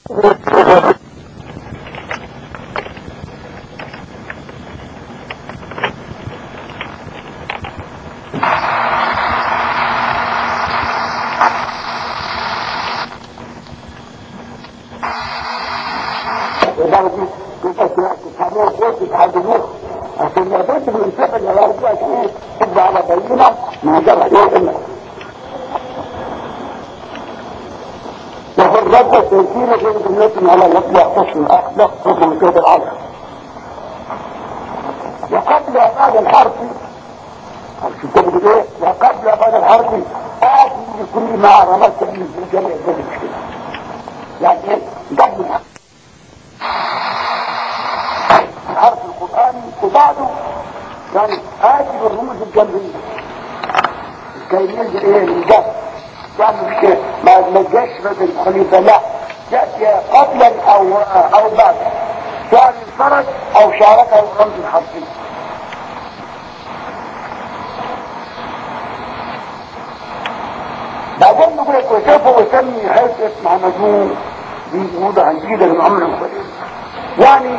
لدرجة تسعمية وثلاثين لحد المخ عشان لابد من الفعل يا رب عشان تبقى على بينة ما جرى يوم وفي الرد التنكيل في جملة على لفظ يحتصم أخلاق حكم من كتب العالم وقبل بعد الحرب الكتاب ايه وقبل بعد الحرب آتي لكل ما رمت به في الجميع ذات المشكلة يعني ايه قبل الحرب الحرف القرآني وبعده يعني آتي بالرموز الجمعية كي يلجأ ايه للجهل يعني مش ما ما جاش بدل الخليفة لا يأتي قبلا او او بعد سواء انفرد او شاركه الرمز الحرفي بعدين نقول لك وسوف اسمي حته مع مجنون دي موضة جديدة من عمر الخليل يعني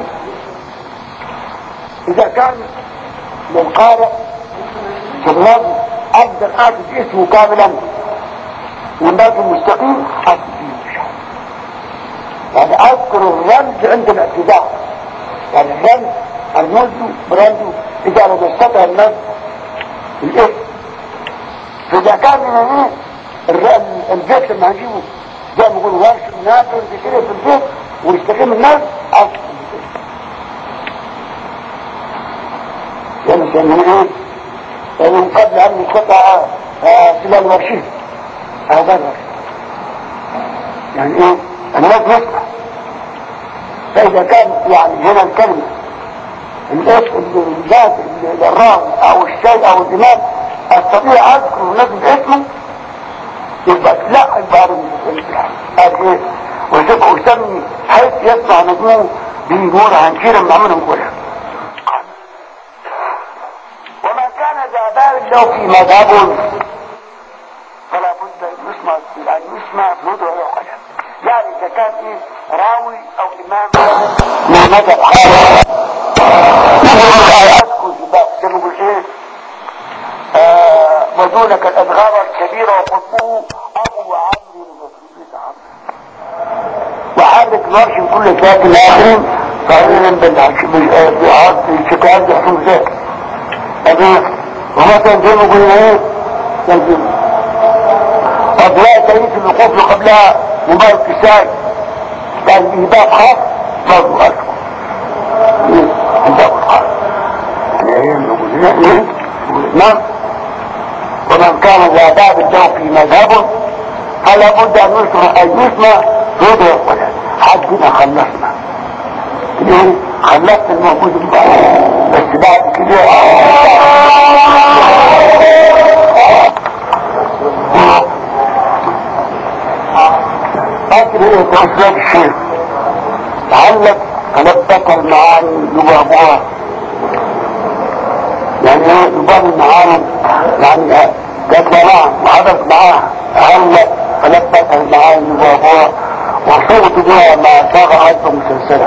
اذا كان للقارئ طلاب اقدر اكتب اسمه كاملا والناس المستقيم اكتب فيه يعني اذكر الرمز عند الاعتداء يعني الرمز الموز برمزه اذا لم يستطع الناس الاسم فاذا كان من ايه البيت لما هنجيبه زي ما يقول ورش نافذ كده في البيت ويستقيم الناس اكتب يعني سمعون يعني من قبل أن يقطع سلال ورشيد أو غير يعني إيه الناس نسمع فإذا كان يعني هنا الكلمة الاسم الذات الراوي أو الشيء أو الدماغ أستطيع أذكر ونجد اسمه يبقى لا يبقى هذا إيه وتبقى أسمي حيث يسمع نجمه بنور هنشير من عمرهم كلها لو في مذهب فلا بد ان يسمع يعني يسمع ندعو قلم يعني اذا كان ايه راوي او امام من مذهب حاجه اذكر بقى زي ما بقول ايه ودونك الادغار الكبيره وقلبه ابو عمرو وحرك الورش كل ساكن اخرين صغيرا بالعرض الشكايات يحكم ذاك وما تنزل قلنا ايه تنزل اضواء تاريخ الوقوف اللي قبلها مبارك كساي كان اهداف خاص برضو اذكر اهداف خاص نعم ومن كان ذا باب الدو في مذهبه فلا بد ان يشرح ان يسمع صوته يقول حدنا خلصنا خلصت الموجود بس بعد كده فاكر ايه توسيات الشيخ لعلك تنبكر المعاني يبابوها يعني ايه يباب المعاني يعني كانت معاه وحدث معاه لعلك تنبكر المعاني يبابوها وصوت بها ما صاغ عزة مسلسلة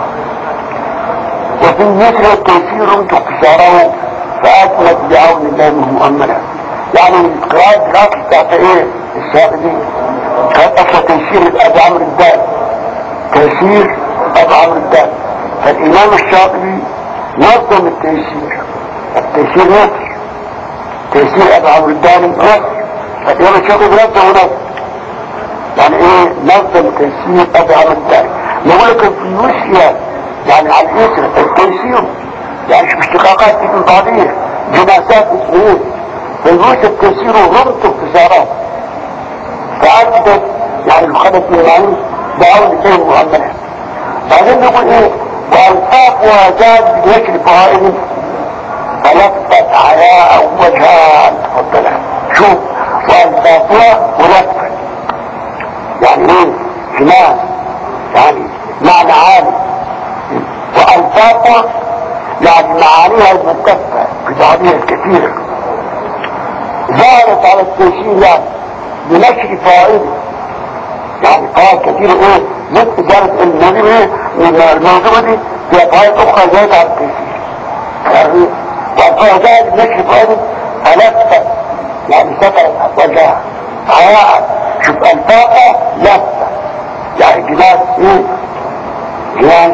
وفي مثل التيسير تختصاره فأكمت بعون الله مؤمنا يعني القراءة القراءة بتاعت ايه السابقين كانت اصلا تيسير ابو عمرو الدال تيسير ابو عمرو الدال فالامام الشاطبي نظم التيسير التيسير نصر تيسير ابو عمرو الدال نصر فالامام الشاطبي نظم نصر يعني ايه نظم تيسير ابو عمرو الدال نقول لك في يوسيا يعني على الاسر التيسير يعني شوف اشتقاقات من بعضية جناسات اسمين فالوسط التيسير ورمت اختصارات فأكدت يعني الخلق المعين بعون شيء مؤمنة بعدين نقول ايه والفاق وزاد بوجه فوائد فلفت حياء وجهها تفضلها شوف والفاقها ولفت يعني ايه جناس يعني معنى عالي والفاقها يعني معانيها المكفة بتعبير الكثير ظهرت على التيسير يعني بنشر فوائده يعني قال كثير ايه مثل إجارة النبي إيه من الموضوع دي في أفعال أخرى زيادة عن التيسير يعني وأفعال زائد نشرب هذه ثلاثة يعني سترت وجهها حياء شوف الفاقة لفة يعني جناس ايه جناس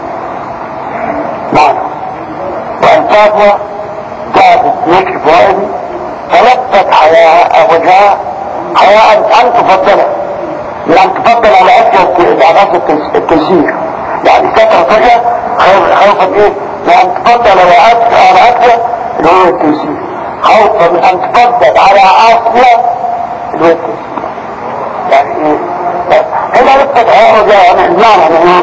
معنى والفاقة جابت نشرب هذه فلفت حياء وجهها حياء أن تفضلها يعني تفضل على أسيا على أسيا التيسير يعني سترت وجهها خوفا ايه لأن تفضل على أسيا على أسيا اللي هو التيسير خوفا من ان تفضل على عاصية الوقت يعني ايه هنا نقطة هذا يعني المعنى من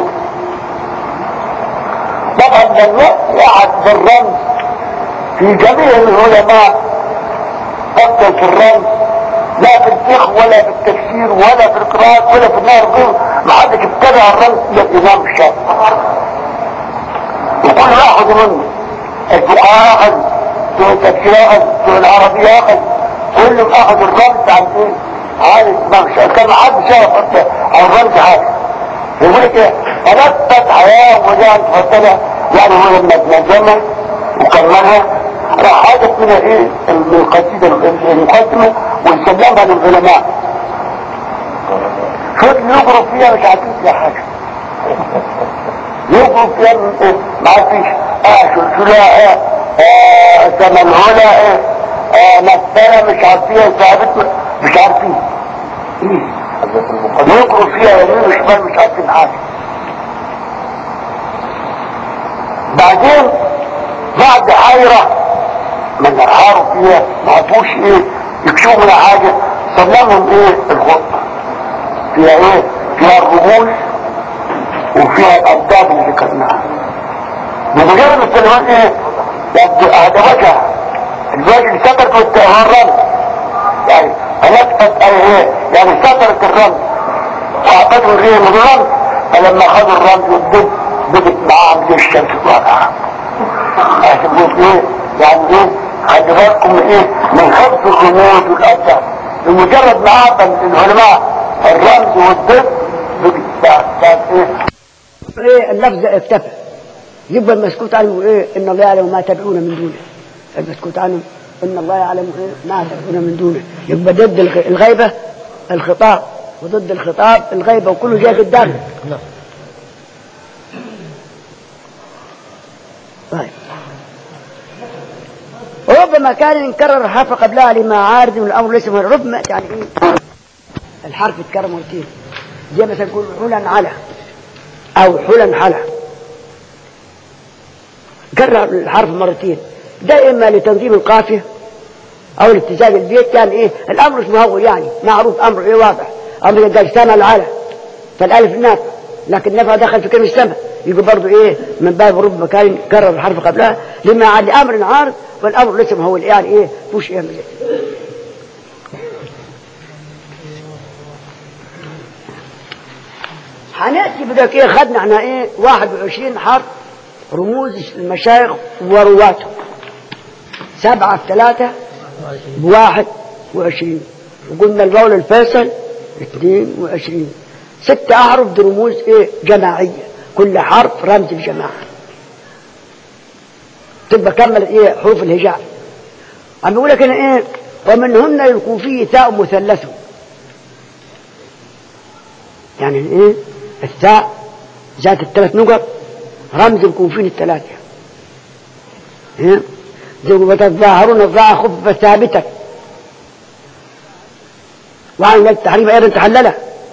طبعا لما يعد بالرمز في جميع العلماء فضل في الرمز لا في الفقه ولا في التفسير ولا في القراءات ولا في النهر غير ما حدش ابتدع الرمز الا الامام الشافعي وكل واحد منه الفقهاء اخذ بتوع التفسير اخذ بتوع العربية اخذ كلهم اخذوا الرمز عن ايه عن الامام الشافعي كان ما حد شاف عن الرمز حاجه يقول لك ايه تنفت حياه وجاء تفضلها يعني هو لما تنظمها وكملها راح حاجة من ايه من القصيدة المقدمة ويسلمها للعلماء فضل يغرب فيها مش عارفين فيها حاجة يغرب فيها من ايه ما عارفينش اه سلسلة اه اه زمنهولة اه اه مثلة مش عارفين ثابت مش عارفين يغرب فيها يمين وشمال مش عارفين حاجة بعدين بعد حيرة من نهاروا فيها ما عرفوش ايه يكشفوا منها حاجة سلمهم ايه الخطة فيها ايه فيها الرموز وفيها الأبداد اللي ذكرناها بمجرد السلمان ايه يبدو هذا وجه الوجه اللي سترت والرمز يعني فلتفت ايه يعني سترت الرمز واعطته الريه من الرمز فلما خدوا الرمز والدب بدت معاهم زي الشمس الواقعة هتقول ايه يعني ايه خلي بالكم من ايه من خبط الرموز والابدان بمجرد ما اعطى العلماء الرمز والدب بدت بعد ايه ايه اللفظ اكتفى يبقى المسكوت عنه ايه ان الله يعلم ما تدعون من دونه المسكوت عنه ان الله يعلم ايه ما تدعون من دونه يبقى ضد الغ- الغيبة الخطاب وضد الخطاب الغيبة وكله جاي قدامك طيب وربما كان ينكرر الحرف قبلها لما عارض من الامر ليس من ربما يعني ايه الحرف يتكرر مرتين زي مثلا نقول حلا على او حلا حلا كرر الحرف مرتين ده اما لتنظيم القافيه او لاتجاه البيت يعني ايه الامر مش مهول يعني معروف امر ايه واضح امر قال سما العلى فالالف نافع لكن نفع دخل في كلمه سما يبقى برضه ايه من باب ربما كان كرر الحرف قبلها لما عاد امر عارض والامر ليس مهول يعني ايه فوش ايه من هنأتي بدك ايه خدنا احنا ايه 21 حرف رموز المشايخ ورواته سبعة في ثلاثة بواحد وعشرين وقلنا القول الفيصل اثنين وعشرين ست أحرف دي رموز ايه جماعية كل حرف رمز الجماعة تبقى كملت ايه حروف الهجاء عم بيقول لك انا ايه ومنهن الكوفي تاء مثلث يعني ايه التاء ذات الثلاث نقط رمز الكوفيين الثلاثة إيه؟ زي وتتظاهرون الظاهر خفة ثابتة وعن التحريم أيضا تحلله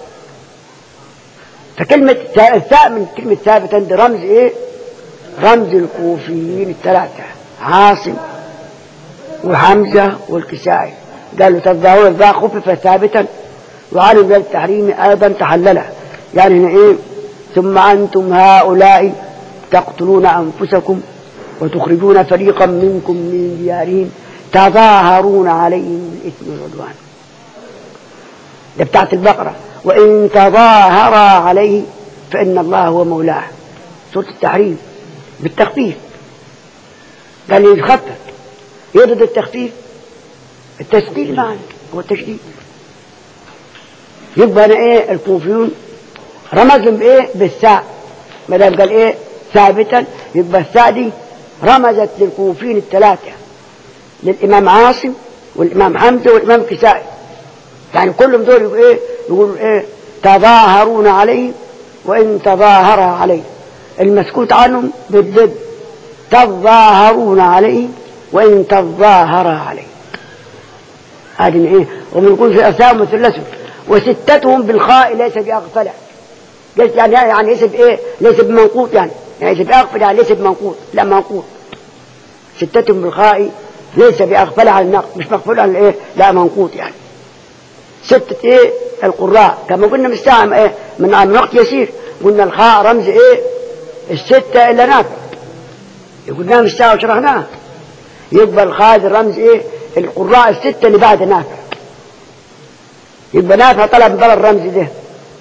فكلمة تا- الثاء من كلمة ثابتة دي رمز إيه؟ رمز الكوفيين الثلاثة عاصم وحمزة والكسائي قالوا تتظاهرون الظاهر خفف ثابتا وعن التحريم أيضا تحلله يعني هنا إيه ثم أنتم هؤلاء تقتلون أنفسكم وتخرجون فريقا منكم من ديارهم تظاهرون عليهم بالإثم والعدوان ده بتاعت البقرة وإن تظاهر عليه فإن الله هو مولاه سورة التحريم بالتخفيف قال يخفف يرد التخفيف التثقيل معنا هو التشديد يبقى أنا إيه الكوفيون رمزهم بايه بالساء ما دام قال ايه ثابتا يبقى الساء دي رمزت للكوفيين الثلاثه للامام عاصم والامام حمزه والامام الكسائي يعني كلهم دول يقول ايه يقولوا ايه تظاهرون عليه وان تظاهر عليه المسكوت عنهم بالضد تظاهرون عليه وان تظاهر عليه هذه من ايه وبنقول في اسامه مثلثه وستتهم بالخاء ليس باغفله ليس يعني يعني ليس بايه ليس بمنقوط يعني يعني ليس باغفل يعني ليس بمنقوط لا منقوط ستتهم بالخاء ليس باغفله على النقط مش مغفول على الايه لا منقوط يعني ستة ايه القراء كما قلنا من الساعة ايه من من وقت يسير قلنا الخاء رمز ايه الستة الا نافع قلناها من الساعة وشرحناها يبقى الخاء ده رمز ايه القراء الستة اللي بعد نافع يبقى نافع طلب بلا الرمز ده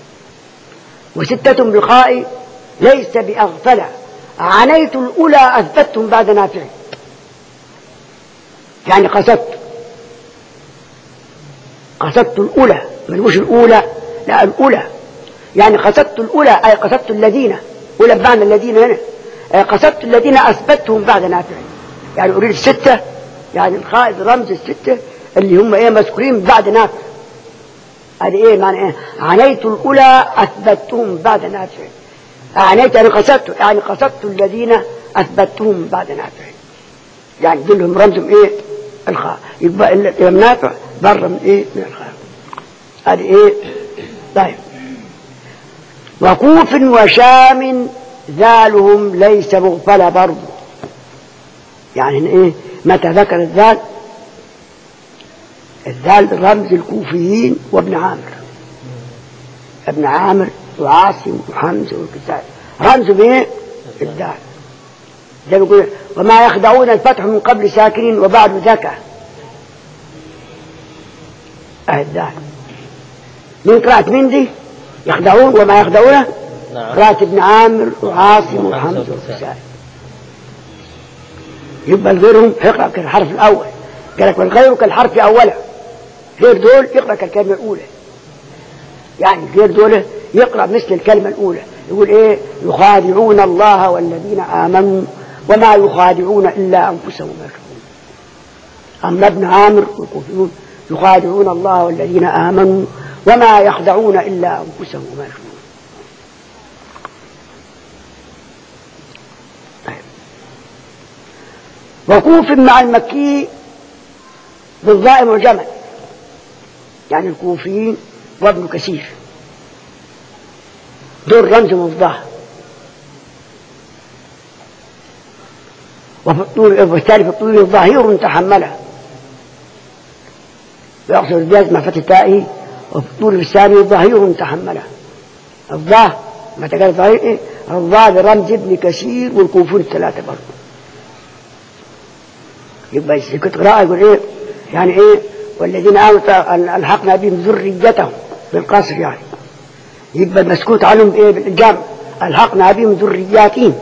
وستة بالخاء ليس بأغفلة عنيت الأولى أثبتهم بعد نافع يعني قصدت قصدت الأولى ملوش الأولى لا الأولى يعني قصدت الأولى أي قصدت الذين أولى بمعنى الذين هنا أي قصدت الذين أثبتهم بعد نافع يعني أريد الستة يعني القائد رمز الستة اللي هم إيه مذكورين بعد نافع هذه إيه معنى إيه عنيت الأولى أثبتهم بعد نافع عنيت يعني قصدت يعني قصدت الذين أثبتهم بعد نافع يعني دولهم رمزهم إيه الخاء يبقى الإمام نافع بره من إيه من الخاء هذه إيه طيب وكوف وشام ذالهم ليس مغفلة برضه يعني إيه متى ذكر الذال الذال رمز الكوفيين وابن عامر ابن عامر وعاصم وحمزة والكسائي رمز ايه الذال ده بيقول وما يخدعون الفتح من قبل ساكنين وبعد ذكى اه الذال من قراءة مين دي يخدعون وما يخدعون نعم قراءة ابن عامر وعاصم وحمزة والكسائي يبقى غيرهم يقرأ كالحرف الأول قال لك والغير كالحرف أولا غير دول يقرأ كالكلمة الأولى يعني غير دول يقرأ مثل الكلمة الأولى يقول إيه يخادعون الله والذين آمنوا وما يخادعون إلا أنفسهم يشعرون أما ابن عامر والكوفيون يخادعون الله والذين آمنوا وما يخدعون إلا أنفسهم وما يشعرون وكوف مع المكي بالضاء والجمل يعني الكوفيين وابن كثير دول رمز مفضاه وفي الطول وبالتالي في الطول ظهير تحمله ويقصد البياز مع فتح تائه وفي الطول الثاني ظهير تحمله الظاه ما تقال ظهير ايه الظاه برمز ابن كثير والكوفون الثلاثة برضه يبقى كنت قراءة يقول ايه يعني ايه والذين آمنوا ألحقنا بهم ذريتهم بالقصر يعني يبقى المسكوت عنهم بايه بالجمع ألحقنا بهم ذرياتهم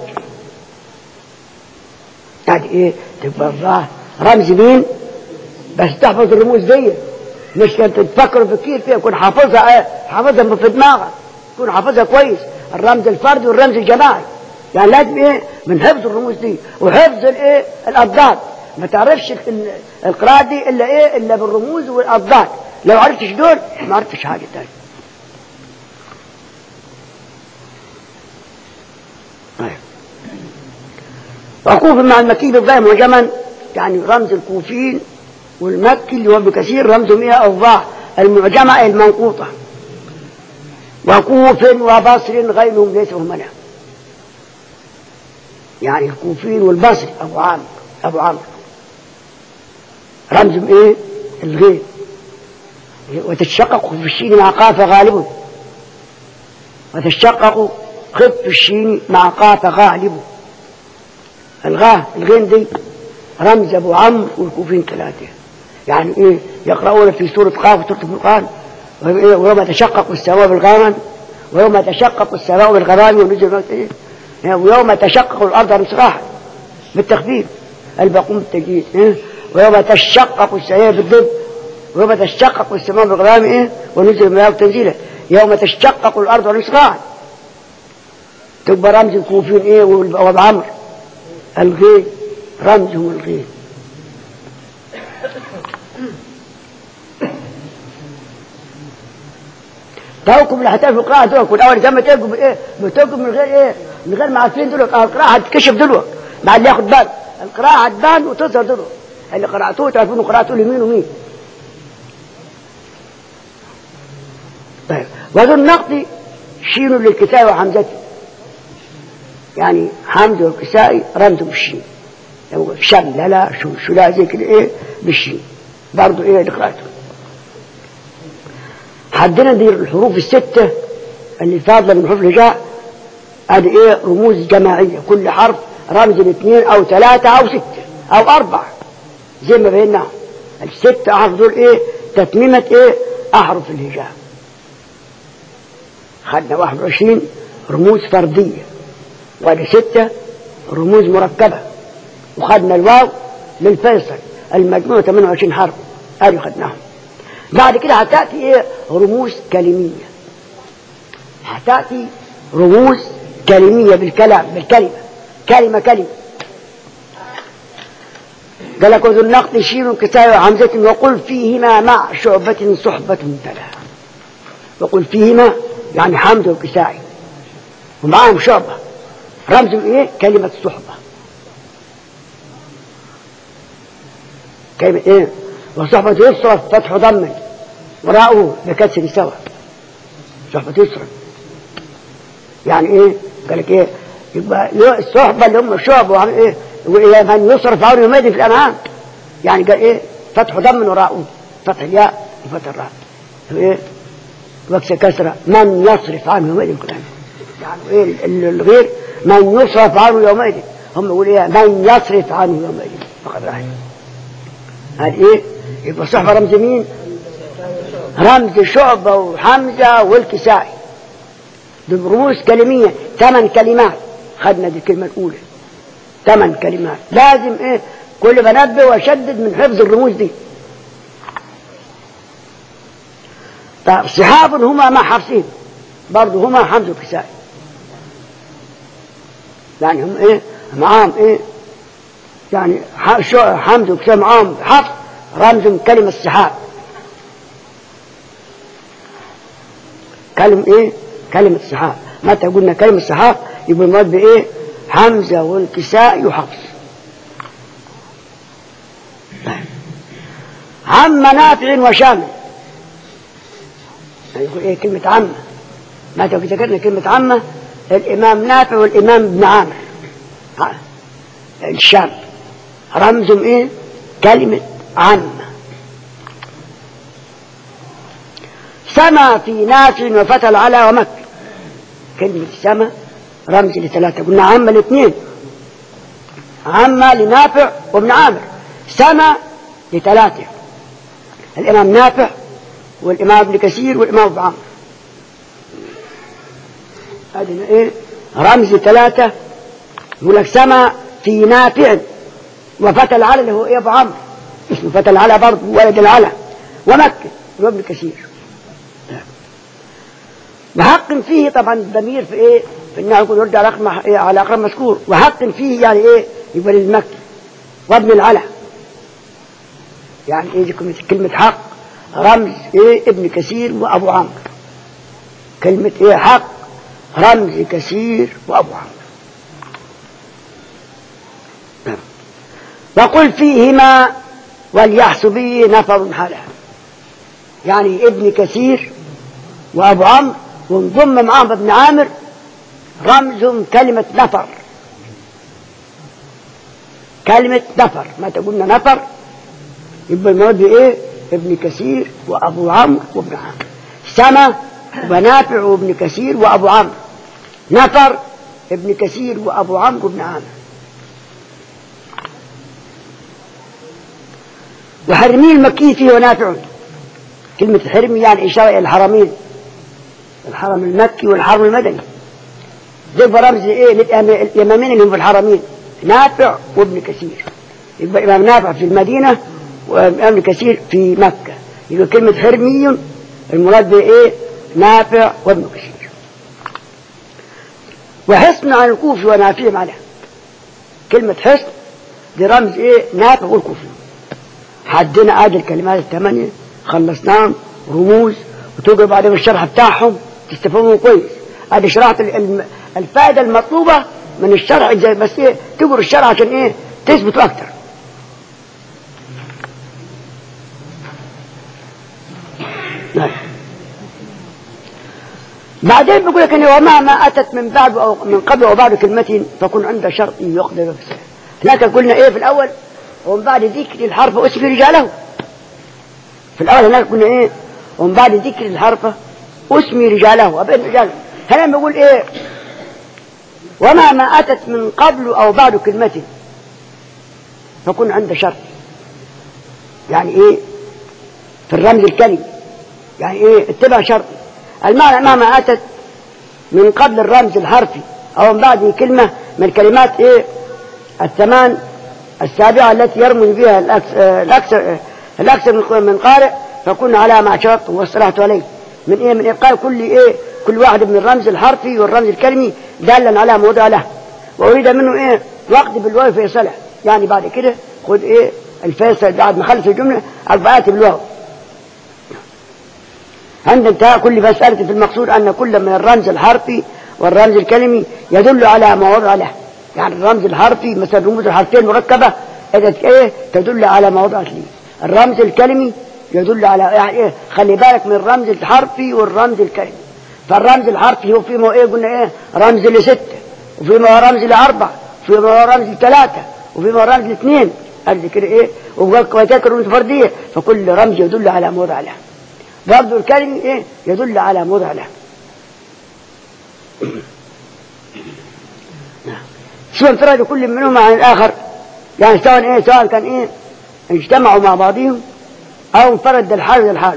يعني ايه تبقى الله رمز مين بس تحفظ الرموز دي مش انت تفكر تفكير فيها تكون حافظها ايه حافظها في دماغك تكون حافظها كويس الرمز الفردي والرمز الجماعي يعني لازم ايه من حفظ الرموز دي وحفظ الايه الاضداد ما تعرفش ال- القراءة دي الا ايه الا بالرموز والاضداد لو عرفتش دول ما عرفتش حاجة تانية طيب وكوف مع المكي بالضاء وجما يعني رمز الكوفيين والمكي اللي هو ابن كثير رمزهم ايه الضاء المعجمة أي المنقوطة وكوف وبصر غيرهم ليس هم له يعني الكوفيين والبصر أبو عامر أبو عامر رمزهم ايه الغين وتتشقق في الشين مع قاف غالب وتشقق خف الشين مع قاف غالب الغاء الغين دي رمز ابو عمرو والكوفين ثلاثه يعني ايه يقرؤون في سوره قاف سوره الفرقان وإيه؟ ويوم تشقق السماء بالغمام ويوم تشقق السماء بالغمام ونزل الموت ايه يعني ويوم تشقق الارض انصراحا بالتخفيف الباقون بالتجديد إيه؟ ويوم تشقق السماء بالضد ويوم تشقق السماء بالغمام ايه ونزل الماء تنزيلا يوم تشقق الارض انصراحا تبقى رمز الكوفيين ايه وابو عمرو الغين رمزهم الغين توكم اللي هتعرف القراءة دول كل أول زي ما تلقوا بإيه بتلقوا من غير إيه من غير ما عارفين دول القراءة هتكشف دول مع اللي ياخد باله القراءة هتبان وتظهر دول اللي قرأتوه تعرفون قرأتوه لمين ومين طيب وذو النقد شين للكسائي وحمزته يعني حمزة والكسائي رمزوا بالشين شلل شلشلا زي كده ايه بالشين برضه ايه اللي قرأته حدنا دي الحروف الستة اللي فاضلة من حروف الهجاء هذه ايه رموز جماعية كل حرف رمز الاثنين او ثلاثة او ستة او اربعة زي ما بينا الستة احرف دول ايه تتميمة ايه احرف الهجاء خدنا 21 رموز فردية وادي ستة رموز مركبة وخدنا الواو للفيصل المجموع 28 حرف هذه خدناهم بعد كده هتأتي ايه رموز كلمية هتأتي رموز كلمية بالكلام بالكلمة كلمة كلمة قال لك وذو النقد شين كتاب وحمزة وقل فيهما مع شعبة صحبة تلا وقل فيهما يعني حمد وكسائي ومعاهم شعبة رمزوا ايه كلمة الصحبة كلمة ايه وصحبة يصرف فتح ضم وراءه بكسر سوا صحبة يصرف يعني ايه قال لك ايه يبقى الصحبة اللي هم الشعب وعن ايه من يصرف عون يمادي في الامام يعني قال ايه فتح ضم وراءه فتح الياء وفتح الراء ايه وكسر كسرة من يصرف عنه يومئذ القرآن يعني ايه الغير من يصرف عنه يومئذ هم يقول ايه من يصرف عنه يومئذ فقد رأي هذه ايه يبقى صحبة رمز مين رمز شعبة وحمزة والكسائي دول رموز كلمية ثمان كلمات خدنا دي الكلمة الأولى ثمان كلمات لازم ايه كل بنبه واشدد من حفظ الرموز دي طيب صحاب هما ما حافظين برضه هما حمز وكسائي يعني هم ايه معاهم ايه يعني حمد وكسائي معاهم حفظ رمز من كلمة السحاب كلمة ايه كلمة السحاب متى قلنا كلمة السحاب يبقى المراد بايه حمزة والكساء وحفص عم نافع وشامل يعني يقول ايه كلمة عامة ما لو ذكرنا كلمة عامة الإمام نافع والإمام ابن عامر الشام رمزهم ايه كلمة عامة سما في نافع وفتى العلا ومكة كلمة سما رمز لثلاثة قلنا عامة الاثنين عامة لنافع وابن عامر سما لثلاثة الإمام نافع والإمام ابن كثير والإمام أبو عمرو هذه إيه رمز ثلاثة يقول لك سما في نافع وفتى العلا اللي هو إيه أبو عمرو اسمه فتى العلا برضه ولد العلا ومكة وابن كثير وحق فيه طبعا الضمير في ايه في انه يقول يرجع على اقرب إيه على اقرب مذكور وحق فيه يعني ايه يبقى للمكي وابن العلا يعني ايه كلمة حق رمز ايه ابن كثير وابو عمرو كلمة ايه حق رمز كثير وابو عمرو وقل فيهما وليحسبي نفر حالها يعني ابن كثير وابو عمرو ونضم معاهم ابن عامر رمزهم كلمة نفر كلمة نفر ما تقولنا نفر يبقى المراد ايه ابن كثير وابو عمرو وابن عامر سما ونافع وابن كثير وابو عمرو نفر ابن كثير وابو عمرو وابن عامر وحرمي المكي فيه ونافع كلمة حرمي يعني إشارة إلى الحرمين الحرم المكي والحرم المدني زي برمز ايه الامامين اللي هم في الحرمين نافع وابن كثير يبقى امام نافع في المدينه وابن كثير في مكه يبقى كلمه حرمي المراد بايه نافع وابن كثير وحصن عن الكوفي ونافع معناها كلمة حصن دي رمز ايه نافع والكوفي حدنا ادي الكلمات الثمانية خلصناهم رموز وتوجد بعدين الشرح بتاعهم تستفهموا كويس ادي شرحت ال- الم- الفائدة المطلوبة من الشرح زي بس ايه تقروا الشرح عشان ايه تثبتوا اكتر نعم. بعدين بيقول لك إن ومهما أتت من بعد أو من قبل أو بعد كلمة فكن عند شرط يقضي بفسه هناك قلنا إيه في الأول ومن بعد ذكر الحرف أسفي رجاله في الأول هناك قلنا إيه ومن بعد ذكر الحرف أسمي رجاله أبين رجاله هنا بيقول إيه ومهما أتت من قبل أو بعد كلمة فكن عند شرط يعني إيه في الرمز الكلمي يعني ايه اتبع شرط المعنى مهما اتت من قبل الرمز الحرفي او من بعد كلمة من كلمات ايه الثمان السابعة التي يرمز بها الأكس- آه، الاكثر آه، الاكثر من- من قارئ فكن على ما شرط والصلاة عليه من ايه من ابقاء كل ايه كل واحد من الرمز الحرفي والرمز الكلمي دالا على موضع له واريد منه ايه وقت بالواو فيصله يعني بعد كده خد ايه الفيصل بعد ما خلص الجملة أربعات بالواو عند انتهاء كل مسألة في المقصود أن كل من الرمز الحرفي والرمز الكلمي يدل على ما وضع له يعني الرمز الحرفي مثلا رموز الحرفين مركبة إذا إيه تدل على ما وضعت لي الرمز الكلمي يدل على يعني إيه خلي بالك من الرمز الحرفي والرمز الكلمي فالرمز الحرفي هو فيما إيه قلنا إيه رمز لستة وفيما هو رمز لأربعة وفيما هو رمز لثلاثة وفيما هو رمز لاثنين قال كده إيه وذكر رمز فردية فكل رمز يدل على ما وضع له برضه الكلمة ايه يدل على موضع له سوى انفراد كل منهما عن الآخر يعني سواء ايه سواء كان ايه اجتمعوا مع بعضهم او انفرد الحال للحال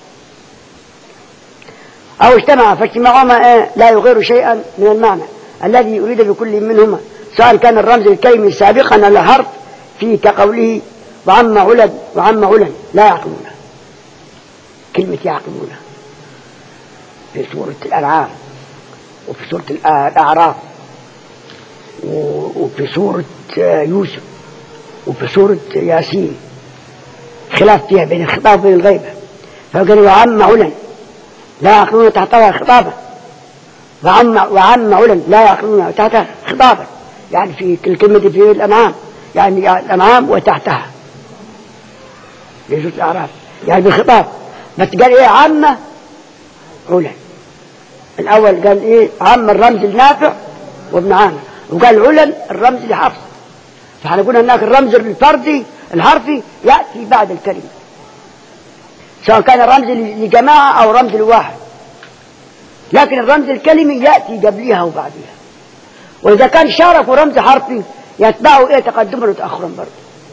او اجتمع فاجتماعهما ايه لا يغير شيئا من المعنى الذي يريد بكل منهما سواء كان الرمز الكلمي سابقا على الحرف في كقوله وعم علد وعم علن لا يعقلونه كلمة يعقلون في سورة الأنعام وفي سورة الأ- الأعراف و- وفي سورة آه، يوسف وفي سورة ياسين خلاف فيها بين الخطاب وبين الغيبة فقال وعم علن لا يعقلون تحتها خطابا وعم وعم علن لا يعقلون تحتها خطابا يعني في الكلمة دي في الأنعام يعني الأنعام وتحتها في سورة الأعراف يعني بالخطاب بس قال ايه عامة علا الاول قال ايه عم الرمز النافع وابن عامة وقال علن الرمز لحفص فاحنا قلنا هناك الرمز الفردي الحرفي يأتي بعد الكلمة سواء كان رمز لجماعة او رمز لواحد لكن الرمز الكلمي يأتي قبلها وبعدها وإذا كان شاركوا رمز حرفي يتبعوا إيه تقدما وتأخرا برضه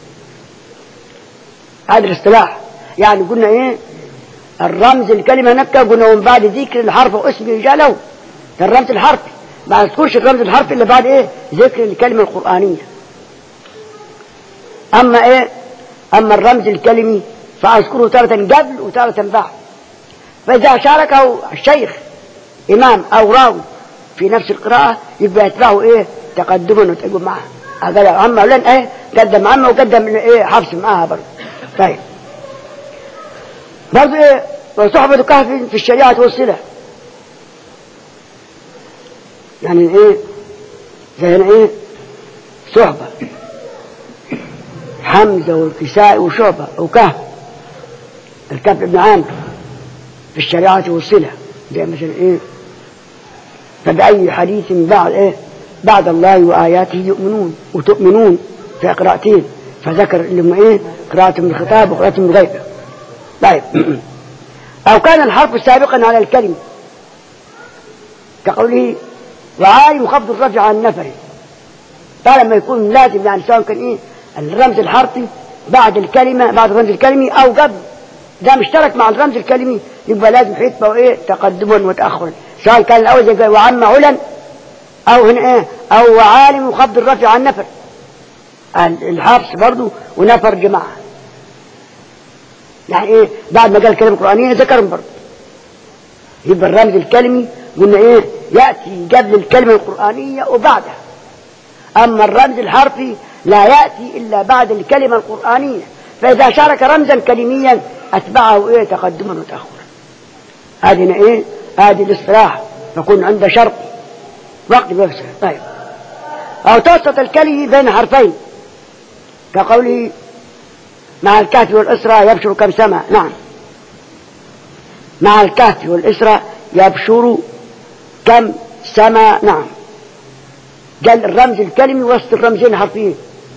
هذا الاصطلاح يعني قلنا إيه الرمز الكلمة نكة قلنا ومن بعد ذكر الحرف واسم رجاله ده الرمز الحرفي ما نذكرش الرمز الحرفي إلا بعد إيه ذكر الكلمة القرآنية أما إيه أما الرمز الكلمي فأذكره تارة قبل وتارة بعد فإذا شاركه الشيخ إمام أو راوي في نفس القراءة يبقى يتبعه إيه تقدما وتقول معه قال عم أولان إيه قدم عمه وقدم إيه حفص معاها برضه طيب برضه إيه وصحبة كهف في الشريعة والصلة يعني إيه زي هنا إيه صحبة حمزة والكسائي وشعبة وكهف الكهف ابن عامر في الشريعة والصلة زي مثلا إيه فبأي حديث بعد إيه بعد الله وآياته يؤمنون وتؤمنون في قراءتين فذكر اللي هم إيه قراءة من الخطاب وقراءة من الغيب طيب أو كان الحرف سابقا على الكلمة كقوله وعالم خفض الرفع عن النفر طالما يكون لازم يعني سواء كان إيه الرمز الحرفي بعد الكلمة بعد الرمز الكلمي أو قبل ده مشترك مع الرمز الكلمي يبقى لازم يتبعوا ايه تقدما وتاخرا سواء كان الاول زي وعم علا او هنا ايه او وعالم وخفض الرفع عن نفر الحبس برضو ونفر جماعه يعني ايه بعد ما قال كلمه قرانيه ذكرهم برضو يبقى الرمز الكلمي قلنا ايه يأتي قبل الكلمة القرآنية وبعدها أما الرمز الحرفي لا يأتي إلا بعد الكلمة القرآنية فإذا شارك رمزا كلميا أتبعه إيه تقدما وتأخرا هذه إيه هذه الاصطلاح يكون عند شرط وقت بيفسر طيب أو توسط الكلمة بين حرفين كقوله مع الكهف والأسرى يبشر كم سما نعم مع الكهف والأسرى يبشر كم سما نعم قال الرمز الكلمي وسط الرمزين الحرفيين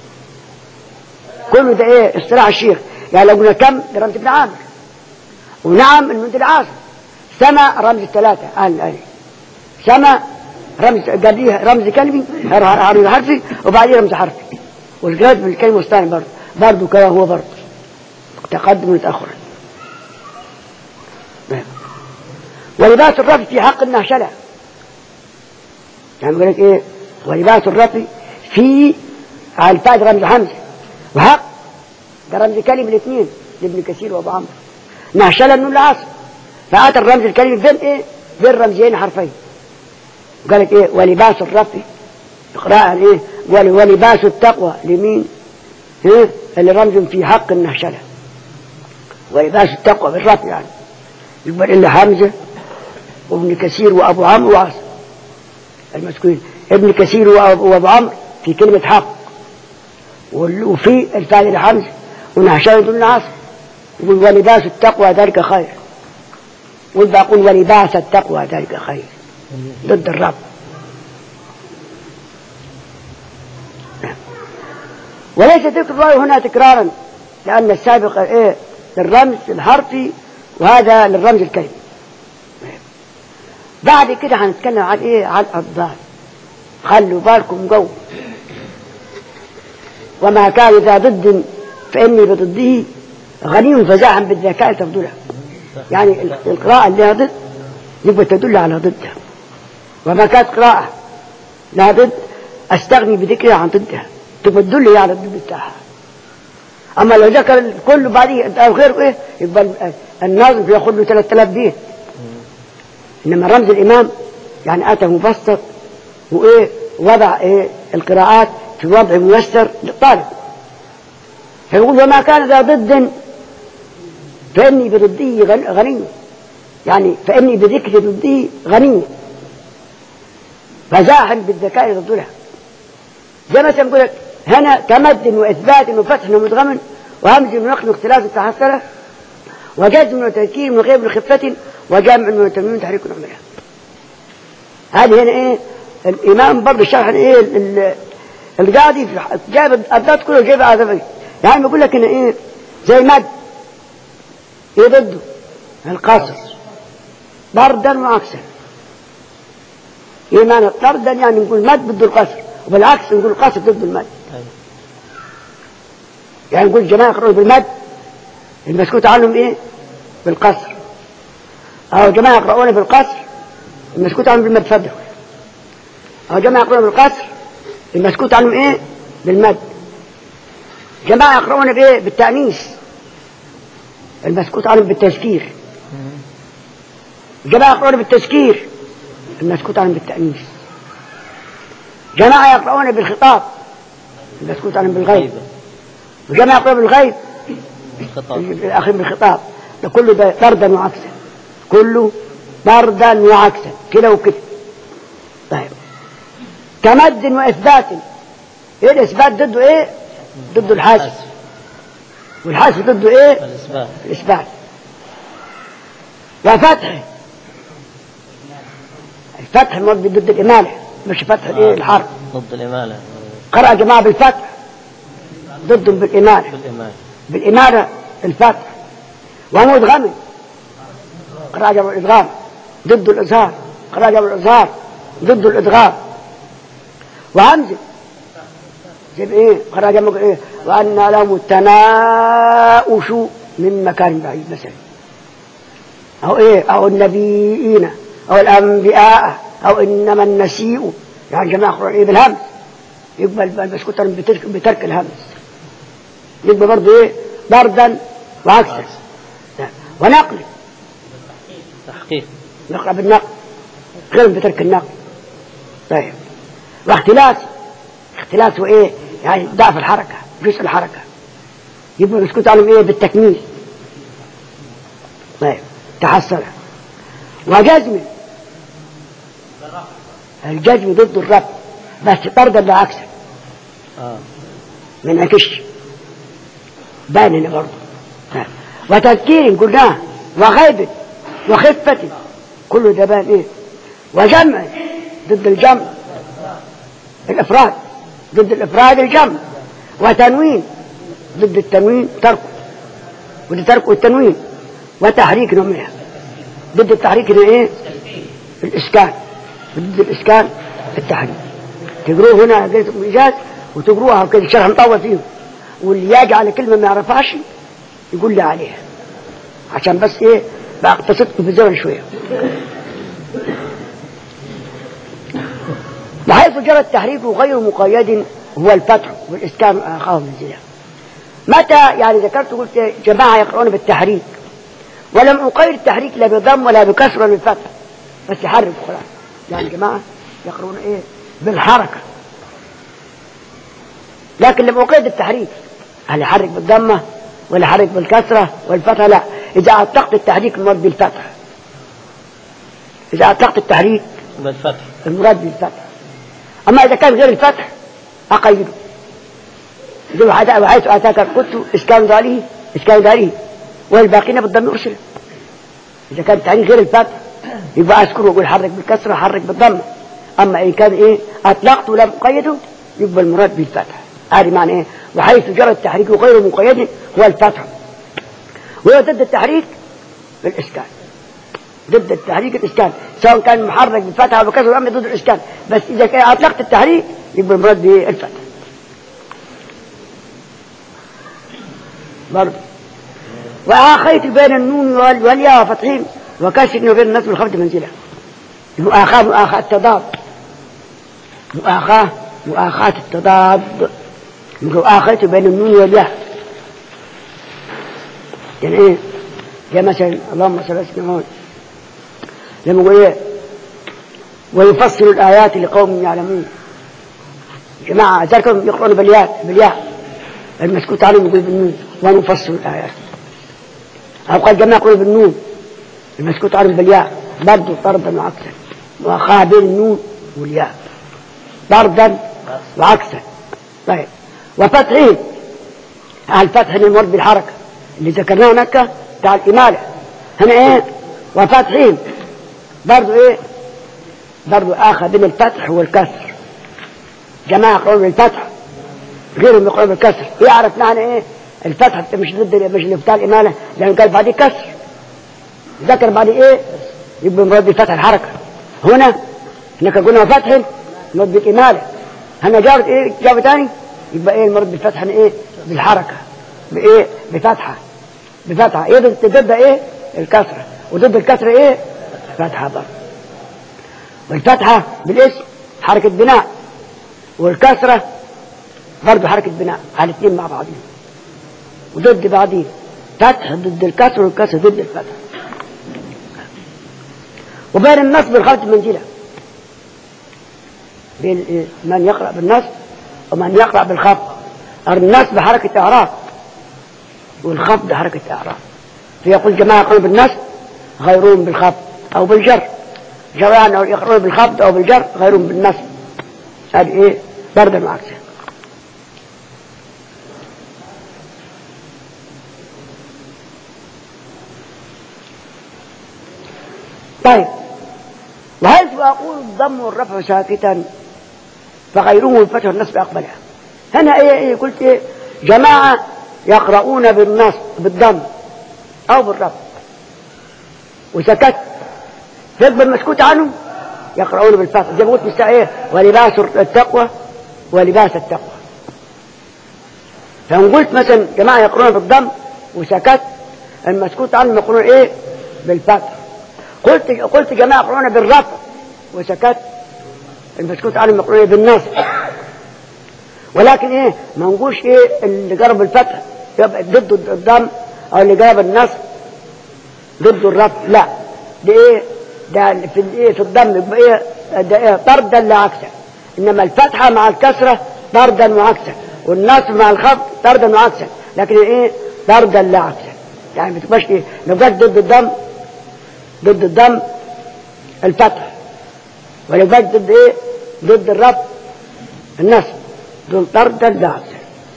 كله ده ايه اصطلاح الشيخ يعني لو قلنا كم ده رمز ابن عامر ونعم المنزل العاصم سما رمز الثلاثة أهل الأهل سما رمز قبليه رمز كلمي رمز حرفي وبعديه رمز حرفي والقراد بالكلمة الثاني برضه برضه كما هو برضه تقدم وتأخر ولباس الرفي في حق النهشلة يعني بيقول لك ايه ولباس الرفي في على الفاء رمز حمزة وحق ده رمز كلمة الاثنين لابن كثير وابو عمرو نهشلة النون العاصم فأتى الرمز الكلمي بين ايه بين رمزين حرفين قال لك ايه ولباس الرفي اقراء ايه قال ولباس التقوى لمين ايه اللي رمز في حق النهشلة ولباس التقوى بالرفع يعني يقبل إلا حمزة وابن كثير وأبو عمرو وعاصم المسكين ابن كثير وأبو عمرو في كلمة حق وفي الفاعل حمزة ونهشلة دون عاصم يقول ولباس التقوى ذلك خير والباقون ولباس التقوى ذلك خير ضد الرب وليس ذكر الله هنا تكرارا لأن السابق إيه للرمز الحرفي وهذا للرمز الكلمي بعد كده هنتكلم عن ايه عن الضاد خلوا بالكم جو وما كان ذا ضد فإني بضده غني فزاحا بالذكاء تفضله يعني القراءة اللي لها ضد يبقى تدل على ضدها وما كانت قراءة لها ضد استغني بذكرها عن ضدها تبقى تدل على الضد بتاعها اما لو ذكر كله بعديه او غيره ايه يبقى الناظم بياخد له 3000 بيت انما رمز الامام يعني اتى مبسط وايه وضع ايه القراءات في وضع ميسر للطالب فيقول وما كان ذا ضد فاني بضده غني يعني فاني بذكر ضده غني فزاحم بالذكاء ضدها زي مثلا نقول لك هنا كمد وإثبات وفتح ومدغم وهمز ونقل واختلاف تحصل وجزم وتذكير وغيب وخفة وجمع وتميم تحريك وعملها هذه هنا ايه الإمام برضه شرح ايه القاضي جاب الضاد كله جايب عذابي يعني بيقول لك هنا ايه زي مد ايه ضده القصر بردا وعكسا ايه معنى بردا يعني نقول مد ضد القصر وبالعكس نقول القصر ضد المد يعني نقول الجماعة يقرأوا بالمد المسكوت عنهم ايه بالقصر او جماعة يقرؤون بالقصر المسكوت عنهم بالمد فضل او جماعة يقرؤون بالقصر المسكوت عنهم ايه بالمد جماعة يقرؤون بايه بالتأنيس المسكوت عنهم بالتذكير جماعة يقرؤون بالتذكير المسكوت عنهم بالتأنيس جماعة يقرؤون بالخطاب المسكوت عنهم بالغيب وجماعة يقرؤون بالغيب الأخير بالخطاب ده كله ده بردا وعكسا كله بردا وعكسا كده وكده طيب كمد وإثبات إيه الإثبات ضده إيه ضده الحذف والحذف ضده إيه الإثبات الإثبات وفتح الفتح المرضي ضد الإمالة مش فتح الإيه الحرف ضد الإمالة قرأ جماعة بالفتح ضدهم بالإمالة بالإمالة بالإمالة الفتح وهو مدغم قرأ جمع الإدغام ضد الإظهار قرأ جمع الإظهار ضد الإدغام وهمزة زي إيه قرأ جمع إيه وأن لهم التناؤش من مكان بعيد مثلا أو إيه أو النبيين أو الأنبياء أو إنما النسيء يعني جماعة قرآن إيه بالهمز يقبل المسكوت بترك, بترك الهمز يبقى برضه إيه بردا وعكسا ونقل تحقيق نقرأ بالنقل غير بترك النقل طيب واختلاس اختلاس هو ايه يعني ضعف الحركة جزء الحركة يبقى مسكوت عنهم ايه بالتكميل طيب تحصل وجزم الجزم ضد الرب بس طردا بعكسه اه ما نعكسش باين هنا برضه ها. وتذكير قلناه وغيبة وخفة كل ده بان ايه وجمع ضد الجمع الافراد ضد الافراد الجمع وتنوين ضد التنوين تركه وده تركه التنوين وتحريك نوع منها ضد التحريك هنا ايه الاسكان ضد الاسكان التحريك تقروه هنا قلت ايجاز وتقروها كده شرح مطول فيهم واللي يجي على كلمه ما يعرفهاش يقول لي عليها عشان بس ايه بقى اقتصدكم في الزمن شويه بحيث جرى التحريك غير مقيد هو الفتح والاسكان اخاه من زيها متى يعني ذكرت قلت جماعه يقرؤون بالتحريك ولم اقيد التحريك لا بضم ولا بكسر ولا بالفتح بس يحرك خلاص يعني جماعه يقرؤون ايه بالحركه لكن لم اقيد التحريك هل يحرك بالضمه ولا يحرك بالكسره والفتحه لا اذا اطلقت التحريك المراد بالفتح اذا اطلقت التحريك بالفتح المراد بالفتح أما إذا كان غير الفتح أقيده يقول حتى وحيث أتاك القدس إسكان داره إسكان داره والباقين بالضم أرسل إذا كان التعريف غير الفتح يبقى أذكر وأقول حرك بالكسرة حرك بالضم أما إن كان إيه أطلقت ولم أقيده يبقى المراد بالفتح هذه معنى إيه وحيث جرى التحريك غير مقيد هو الفتح وهو ضد التحريك بالإسكان ضد التحريك الإسكان سواء كان محرك بالفتحة أو بكسر الأمر ضد الإسكان بس إذا كان أطلقت التحريك يبقى المراد به الفتح برضه وآخيت بين النون وال- والياء وفتحين وكسر وبين النصب والخفض منزلة المؤاخاة مؤاخاة التضاد مؤاخاة مؤاخاة التضاد وآخيت بين النون والياء يعني ايه يا مثلا اللهم صل على سيدنا محمد لما يقول ايه ويفصل الآيات لقوم يعلمون جماعة ذكرهم يقرؤون بالياء بالياء المسكوت عنهم يقول بالنون ونفصل الآيات أو قال جماعة يقولوا بالنون المسكوت عنهم بالياء برضه طردا وعكسا وأخاها بين النون والياء طردا وعكسا طيب وفتحين الفتح هنا المرد بالحركة اللي ذكرناه هناك بتاع الإمالة هنا إيه وفتحين برضه إيه برضه آخر بين الفتح والكسر جماعة يقولون بالفتح غيرهم يقولون بالكسر يعرف معنى إيه الفتح مش ضد مش اللي بتاع الإمالة لأن قال بعديه كسر ذكر بعد إيه يبقى مراد بالفتح الحركة هنا هناك قلنا فتح مراد بالإمالة هنا جابت إيه جابت تاني يبقى إيه المراد بالفتح هنا إيه بالحركة بإيه بفتحة بفتحة إيه ضد ضد إيه الكسرة وضد الكسرة إيه فتحة برضه والفتحة بالاسم حركة بناء والكسرة برضه حركة بناء على الاثنين مع بعضهم وضد بعضهم فتح ضد الكسر والكسر ضد الفتح وبين النصب والخفض منزلة بين إيه؟ من يقرأ بالنصب ومن يقرأ بالخفض النصب حركة إعراب والخفض حركة إعراب فيقول جماعة يقولون بالنصب غيرهم بالخفض أو بالجر جماعة يقرؤون بالخفض أو بالجر غيرهم بالنصب هذه إيه بردا وعكسها طيب وهل أقول الضم والرفع ساكتا فغيره الفتح والنصب أقبلها هنا إيه, إيه قلت إيه جماعة يقرؤون بالنصب بالضم أو بالرفع وسكت فيقبل مسكوت عنه يقرؤون بالفتح زي ما قلت مستع إيه ولباس التقوى ولباس التقوى فإن قلت مثلا جماعة يقرؤون بالضم وسكت المسكوت عنه يقرؤون إيه بالفتح قلت قلت جماعة يقرؤون بالرفع وسكت المسكوت عنهم يقرؤون إيه بالنصب ولكن ايه ما نقولش ايه اللي جرب الفتح يبقى ضد الضم او اللي جرب النصب ضد الرفع لا دي ايه ده في الايه في الضم يبقى ايه ده ايه طردا لا عكسا انما الفتحه مع الكسره طردا وعكسا والنصب مع الخفض طردا وعكسا لكن ايه طردا لا عكسا يعني ما تبقاش ايه لو جت ضد الضم ضد الضم الفتح ولو جت ضد ايه ضد الرفع النصب دول طردا لا عكسا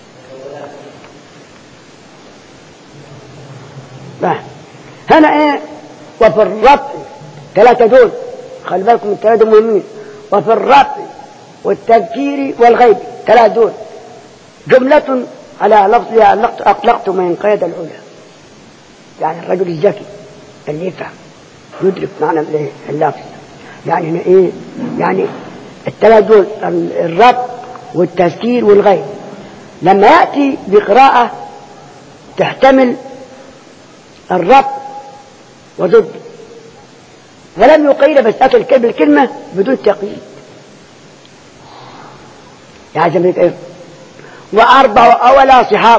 بقى. هنا ايه وفي الرفع ثلاثة دول خلي بالكم الثلاثة مهمين وفي الرفع والتذكير والغيب ثلاثة دول جملة على لفظها أطلقت, أطلقت من قيد العلا يعني الرجل الذكي اللي يفهم يدرك معنى الايه اللفظ يعني ايه يعني الثلاثة دول الرفع والتذكير والغيب لما يأتي بقراءة تحتمل الرفع وضد ولم يقيد بس أتى الكلمة الكلمة بدون تقييد يعني زي ما يقول وأربع أولا صحاب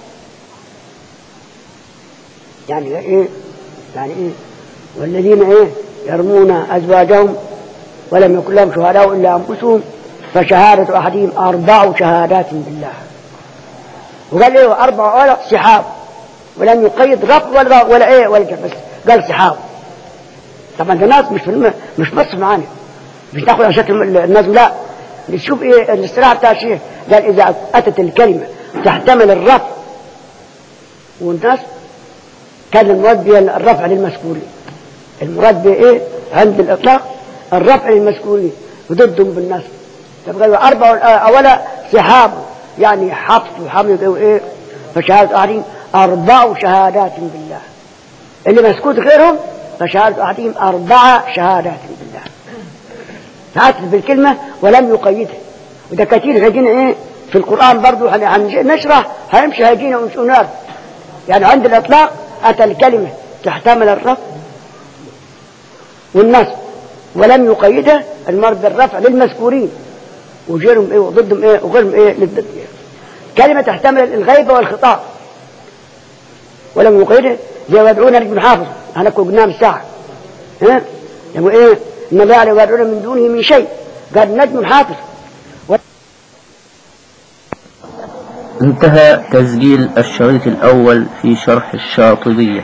يعني إيه يعني إيه والذين إيه يرمون أزواجهم ولم يكن لهم شهداء إلا أنفسهم فشهادة أحدهم أربع شهادات بالله وقال إيه وأربع أولا صحاب ولم يقيد رفع ولا ولا إيه ولا جر بس قال صحاب طبعا ده ناس مش في الم... مش مصر معانا مش ناخد على شكل الناس لا نشوف ايه الاصطلاح بتاع الشيخ قال اذا اتت الكلمه تحتمل الرفع والنصب كان المراد بها الرفع للمذكورين المراد به ايه عند الاطلاق الرفع للمذكورين وضدهم بالنصب طب قالوا اربع اولا صحاب يعني حفظ وحمل وايه فشهاده احدهم اربع شهادات بالله اللي مسكوت غيرهم فشهادة أحدهم أربع شهادات بالله فأتت بالكلمة ولم يقيدها وده كثير هيجينا إيه في القرآن برضو هنشرح هيمشي هيجينا ونشونات يعني عند الإطلاق أتى الكلمة تحتمل الرفع والنصب ولم يقيدها المرض الرفع للمذكورين وغيرهم إيه وضدهم إيه وغيرهم إيه للضد إيه. كلمة تحتمل الغيبة والخطاب ولم يقيدها زي ويدعون نجم حافظ انا قلنا من ساعة ها يقول ايه ان الله لا يدعون من دونه من شيء قال نجم حافظ و... انتهى تسجيل الشريط الأول في شرح الشاطبية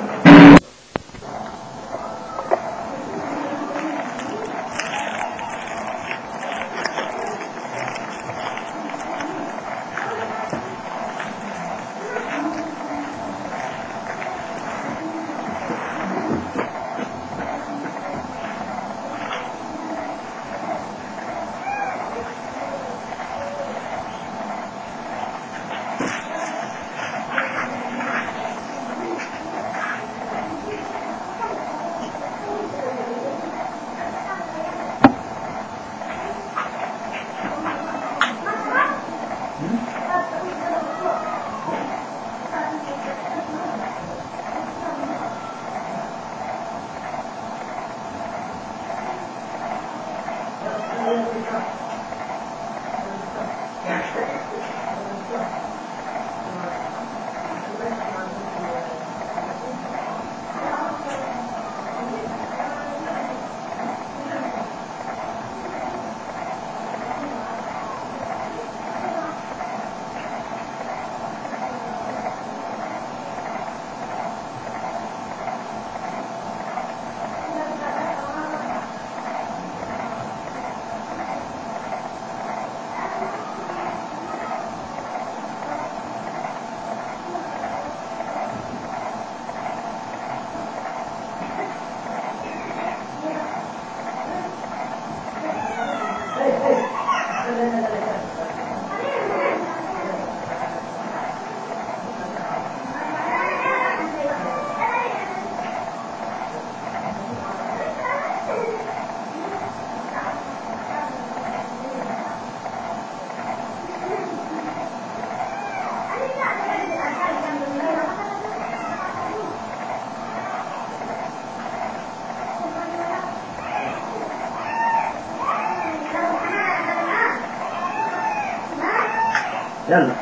يلا